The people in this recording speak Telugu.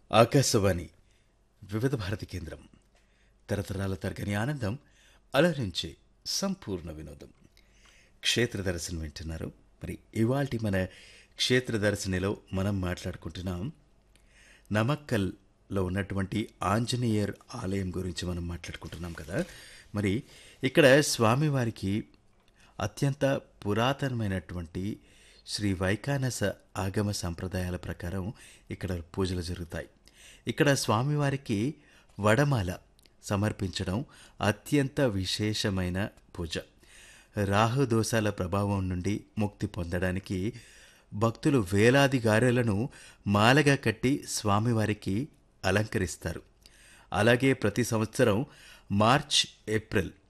ఆకాశవాణి వివిధ భారతి కేంద్రం తరతరాల తరగని ఆనందం అలరించే సంపూర్ణ వినోదం క్షేత్ర దర్శనం వింటున్నారు మరి ఇవాల్టి మన క్షేత్ర దర్శనిలో మనం మాట్లాడుకుంటున్నాం నమక్కల్లో ఉన్నటువంటి ఆంజనేయర్ ఆలయం గురించి మనం మాట్లాడుకుంటున్నాం కదా మరి ఇక్కడ స్వామివారికి అత్యంత పురాతనమైనటువంటి శ్రీ వైకానస ఆగమ సంప్రదాయాల ప్రకారం ఇక్కడ పూజలు జరుగుతాయి ఇక్కడ స్వామివారికి వడమాల సమర్పించడం అత్యంత విశేషమైన పూజ రాహు దోషాల ప్రభావం నుండి ముక్తి పొందడానికి భక్తులు వేలాది గారెలను మాలగా కట్టి స్వామివారికి అలంకరిస్తారు అలాగే ప్రతి సంవత్సరం మార్చ్ ఏప్రిల్